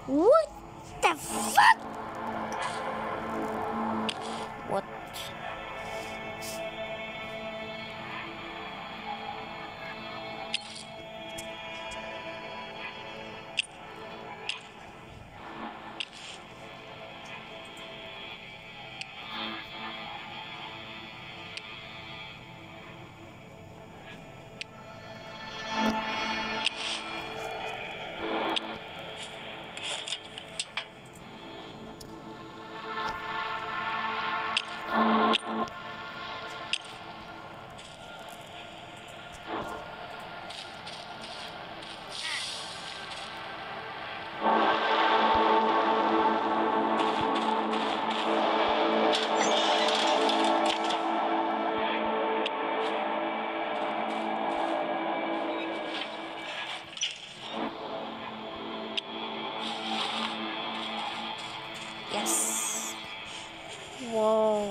What the fuck? What? Yes. Wow.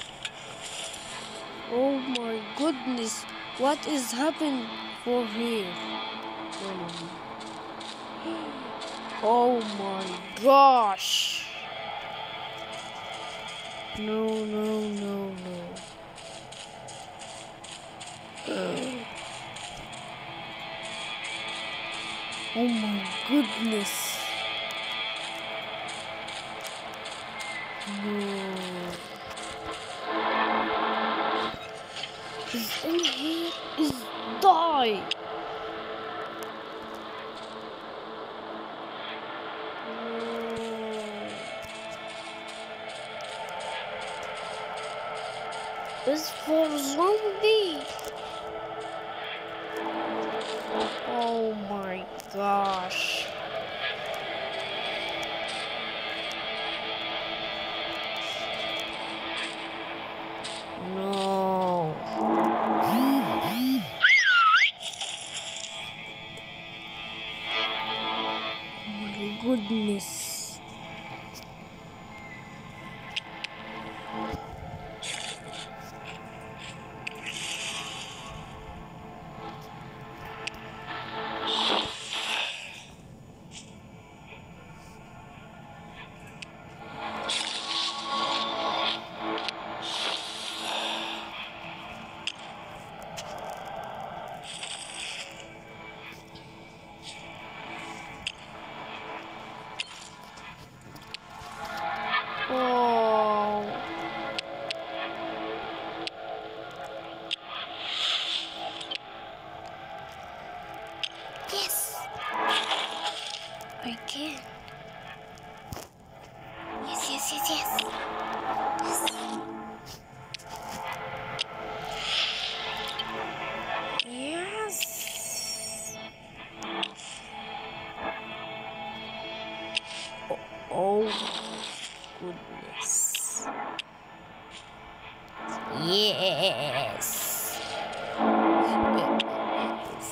Oh my goodness. What is happening for here? Oh my gosh. No, no, no, no. Ugh. Oh my goodness. No. Is in here is die. No. Is for zombie. Oh my gosh. No. Oh my goodness. Oh. Yes. I can. Yes, yes, yes, yes. Yes. Yes. Oh, oh goodness. Yes. Yes.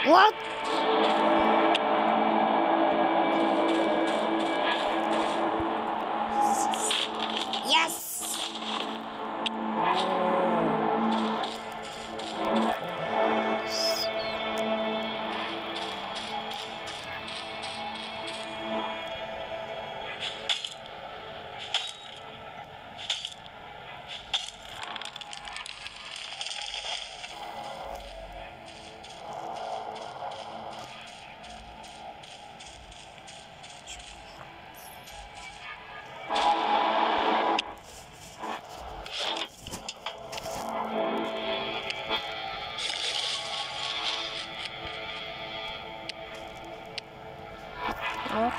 What? Yes! اه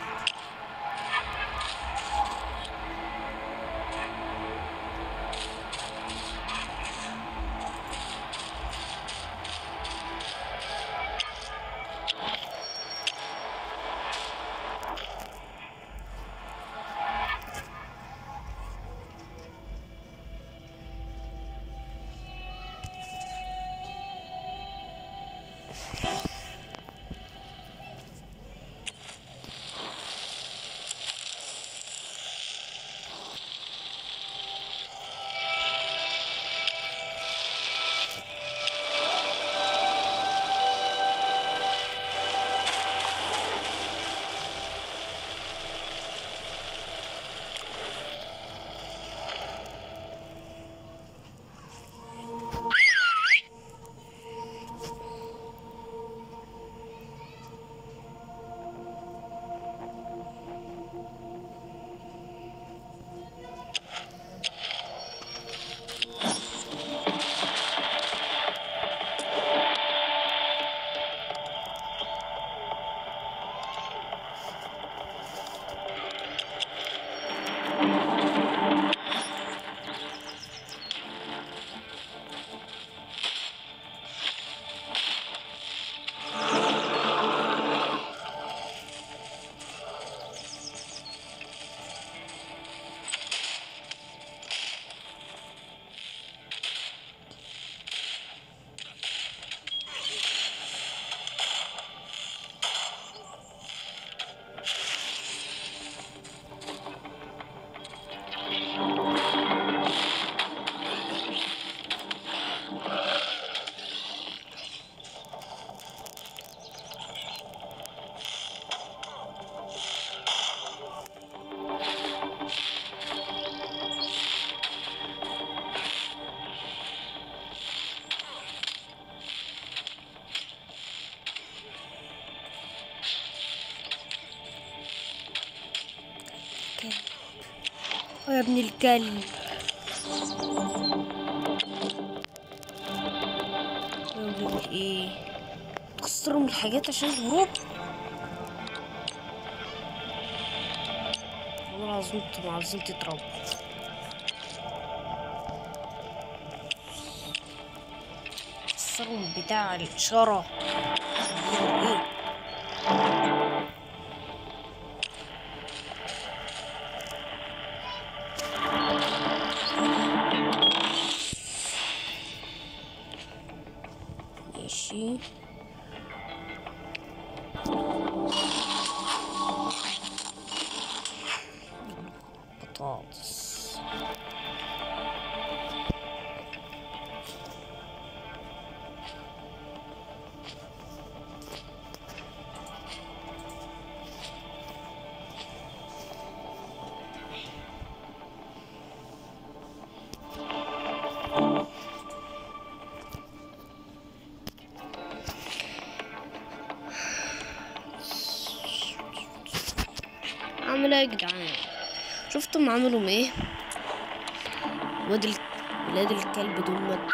يا ابن الكلب يقول لك ايه تكسروا من الحاجات عشان الهروب والله العظيم انتوا عايزين تضربوا كسروا من بتاع الإشارة يقول ايه ماشي بطاطس عامل ايه يا جدعان شفتم عملوا ايه ولاد ال... ولاد الكلب دول مات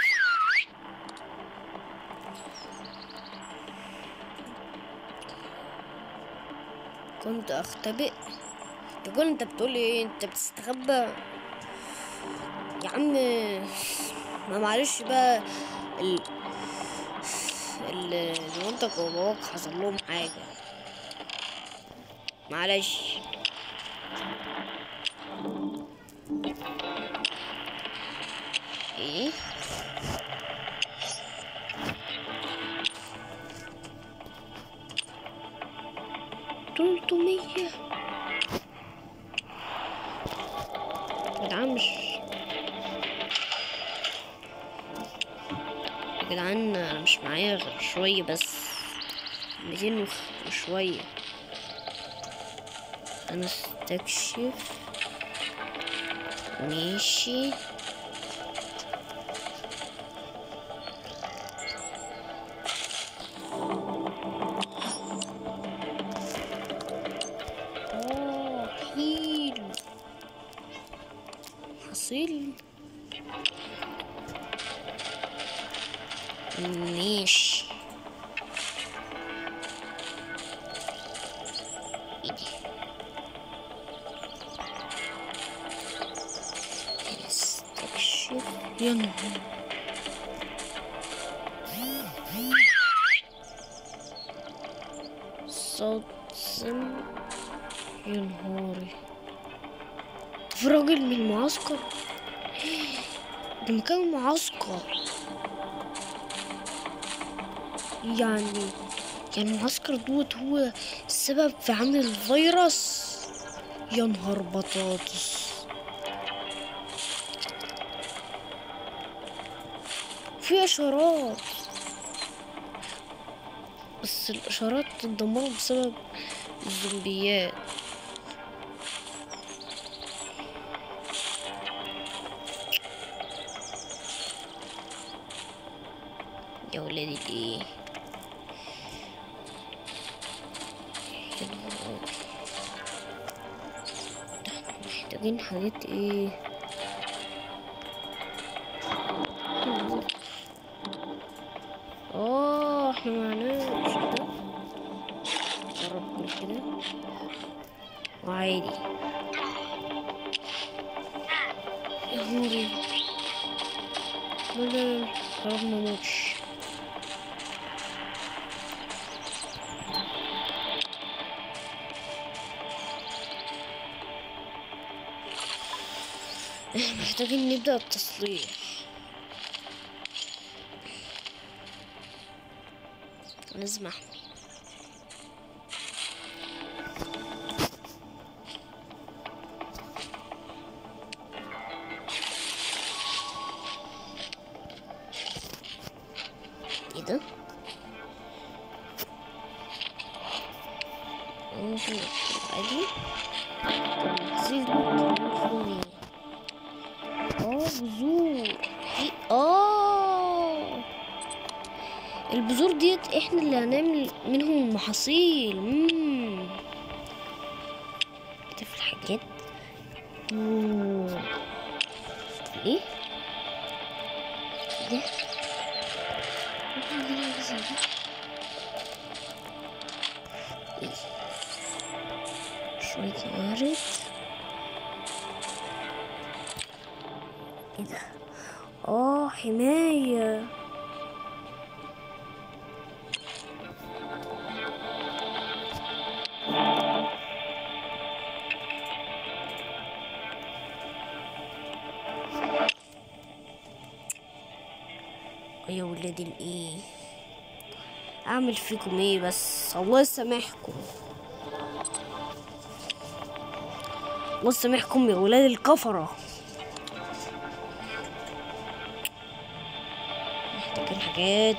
كنت اختبئ تقول انت بتقول ايه انت بتستخبى يا عم ما معلش بقى ال ال مامتك وباباك حصل لهم حاجه معلش ايه 300 يا جدعان مش يا جدعان انا مش معايا غير شوية بس ميتين وشوية انا استكشف ماشي اوه حلو حصيل ماشي ايدي نستكشف يا نهار صوت سم يا نهاري في راجل من المعسكر ده مكان معسكر يعني يعني المعسكر دوت هو السبب في عمل الفيروس يا نهار بطاطس في اشارات بس الاشارات اتدمروا بسبب الزومبيات يا ولادي ايه يا نهار أبيض. ده احنا محتاجين حاجات ايه اه احنا معناش ده جرب كل كده وعادي يا هوري لا لا لا خلاص ما موتش احنا محتاجين نبدأ التصليح لازم احمي ايه ده؟ ممكن عادي تنزيل تليفوني اه بذور دي اه البذور ديت احنا اللي هنعمل منهم المحاصيل مم. كده في الحاجات مم. ايه ده ممكن نجيب حاجة زي دي ايه شوية موارد ايه ده اه حماية يا ولادي الايه اعمل فيكم ايه بس الله يسامحكم الله يسامحكم يا ولاد الكفرة محتاجين حاجات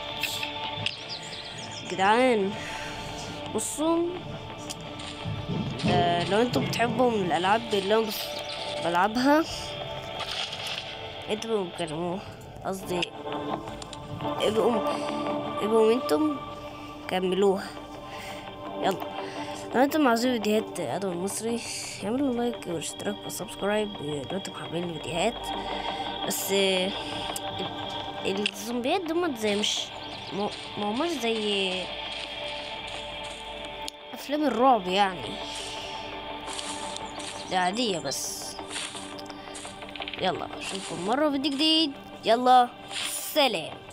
جدعان بصوا آه لو انتوا بتحبوا من الالعاب اللي انا بس بلعبها انتوا بتكلموه قصدي ابقوا ابقوا انتم كملوها يلا لو انتم عاوزين فيديوهات ادم المصري اعملوا لايك واشتراك وسبسكرايب لو انتم حابين الفيديوهات بس آه، الزومبيات دول زي مش ما ما هماش زي افلام الرعب يعني دي عادية بس يلا اشوفكم مرة فيديو جديد يلا سلام